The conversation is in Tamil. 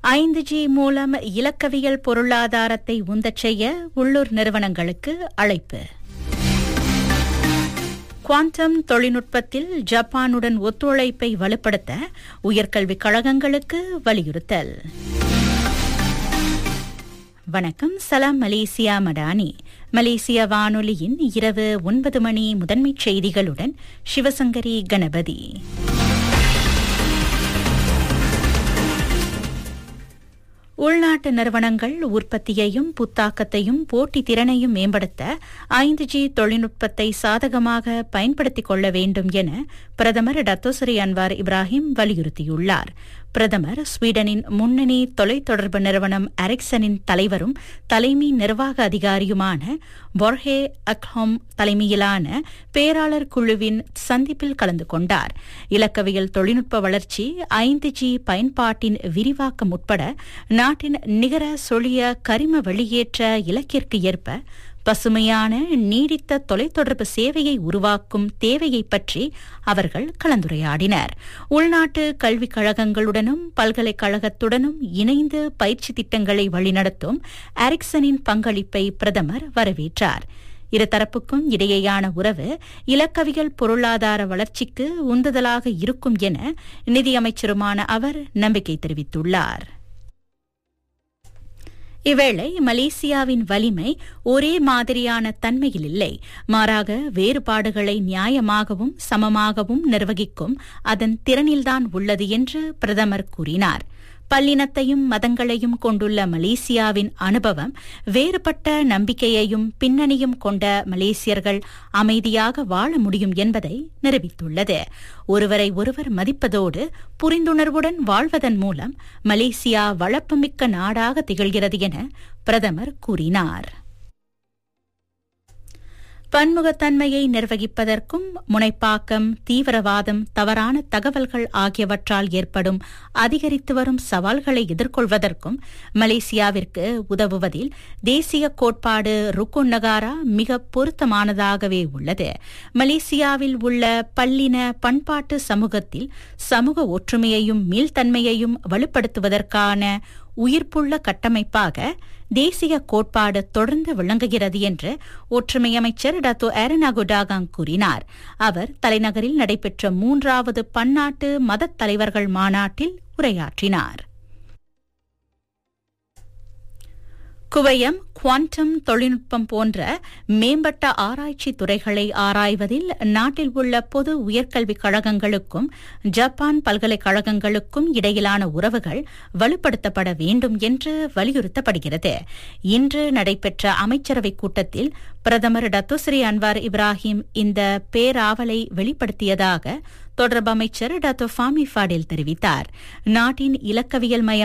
ஐந்து ஜி மூலம் இலக்கவியல் பொருளாதாரத்தை உந்தச் செய்ய உள்ளூர் நிறுவனங்களுக்கு அழைப்பு குவாண்டம் தொழில்நுட்பத்தில் ஜப்பானுடன் ஒத்துழைப்பை வலுப்படுத்த உயர்கல்விக் கழகங்களுக்கு வலியுறுத்தல் வணக்கம் சலாம் மலேசியா மடானி மலேசிய வானொலியின் இரவு ஒன்பது மணி முதன்மைச் செய்திகளுடன் சிவசங்கரி கணபதி உள்நாட்டு நிறுவனங்கள் உற்பத்தியையும் புத்தாக்கத்தையும் போட்டி திறனையும் மேம்படுத்த ஐந்து ஜி தொழில்நுட்பத்தை சாதகமாக பயன்படுத்திக் கொள்ள வேண்டும் என பிரதமர் டத்தோசரி அன்வார் இப்ராஹிம் வலியுறுத்தியுள்ளார் பிரதமர் ஸ்வீடனின் முன்னணி தொலைத்தொடர்பு நிறுவனம் அரிக்சனின் தலைவரும் தலைமை நிர்வாக அதிகாரியுமான பொர்ஹே அக்ஹோம் தலைமையிலான பேராளர் குழுவின் சந்திப்பில் கலந்து கொண்டார் இலக்கவியல் தொழில்நுட்ப வளர்ச்சி ஐந்து ஜி பயன்பாட்டின் விரிவாக்கம் உட்பட நாட்டின் நிகர சொலிய கரிம வெளியேற்ற இலக்கிற்கு ஏற்ப பசுமையான நீடித்த தொலைத்தொடர்பு சேவையை உருவாக்கும் தேவையை பற்றி அவர்கள் கலந்துரையாடினர் உள்நாட்டு கல்விக் கழகங்களுடனும் பல்கலைக்கழகத்துடனும் இணைந்து பயிற்சி திட்டங்களை வழிநடத்தும் அரிக்சனின் பங்களிப்பை பிரதமர் வரவேற்றார் இருதரப்புக்கும் இடையேயான உறவு இலக்கவியல் பொருளாதார வளர்ச்சிக்கு உந்துதலாக இருக்கும் என நிதியமைச்சருமான அவர் நம்பிக்கை தெரிவித்துள்ளார் இவ்வேளை மலேசியாவின் வலிமை ஒரே மாதிரியான தன்மையில் இல்லை மாறாக வேறுபாடுகளை நியாயமாகவும் சமமாகவும் நிர்வகிக்கும் அதன் திறனில்தான் உள்ளது என்று பிரதமர் கூறினார் பல்லினத்தையும் மதங்களையும் கொண்டுள்ள மலேசியாவின் அனுபவம் வேறுபட்ட நம்பிக்கையையும் பின்னணியும் கொண்ட மலேசியர்கள் அமைதியாக வாழ முடியும் என்பதை நிரூபித்துள்ளது ஒருவரை ஒருவர் மதிப்பதோடு புரிந்துணர்வுடன் வாழ்வதன் மூலம் மலேசியா வளப்பமிக்க நாடாக திகழ்கிறது என பிரதமர் கூறினார் பன்முகத்தன்மையை நிர்வகிப்பதற்கும் முனைப்பாக்கம் தீவிரவாதம் தவறான தகவல்கள் ஆகியவற்றால் ஏற்படும் அதிகரித்து வரும் சவால்களை எதிர்கொள்வதற்கும் மலேசியாவிற்கு உதவுவதில் தேசிய கோட்பாடு ருக்குன் நகாரா மிக பொருத்தமானதாகவே உள்ளது மலேசியாவில் உள்ள பல்லின பண்பாட்டு சமூகத்தில் சமூக ஒற்றுமையையும் மீள்தன்மையையும் வலுப்படுத்துவதற்கான உயிர்ப்புள்ள கட்டமைப்பாக தேசிய கோட்பாடு தொடர்ந்து விளங்குகிறது என்று ஒற்றுமை அமைச்சர் டத்தோ ஏரனாகுடாகாங் கூறினார் அவர் தலைநகரில் நடைபெற்ற மூன்றாவது பன்னாட்டு மதத் தலைவர்கள் மாநாட்டில் உரையாற்றினார் குவையம் குவாண்டம் தொழில்நுட்பம் போன்ற மேம்பட்ட ஆராய்ச்சி துறைகளை ஆராய்வதில் நாட்டில் உள்ள பொது உயர்கல்விக் கழகங்களுக்கும் ஜப்பான் பல்கலைக்கழகங்களுக்கும் இடையிலான உறவுகள் வலுப்படுத்தப்பட வேண்டும் என்று வலியுறுத்தப்படுகிறது இன்று நடைபெற்ற அமைச்சரவைக் கூட்டத்தில் பிரதமர் டத்துஸ்ரீ அன்வார் இப்ராஹிம் இந்த பேராவலை வெளிப்படுத்தியதாக தொடர்பு அமைச்சர் டாக்டர் ஃபாமி ஃபாடில் தெரிவித்தார் நாட்டின் இலக்கவியல் மய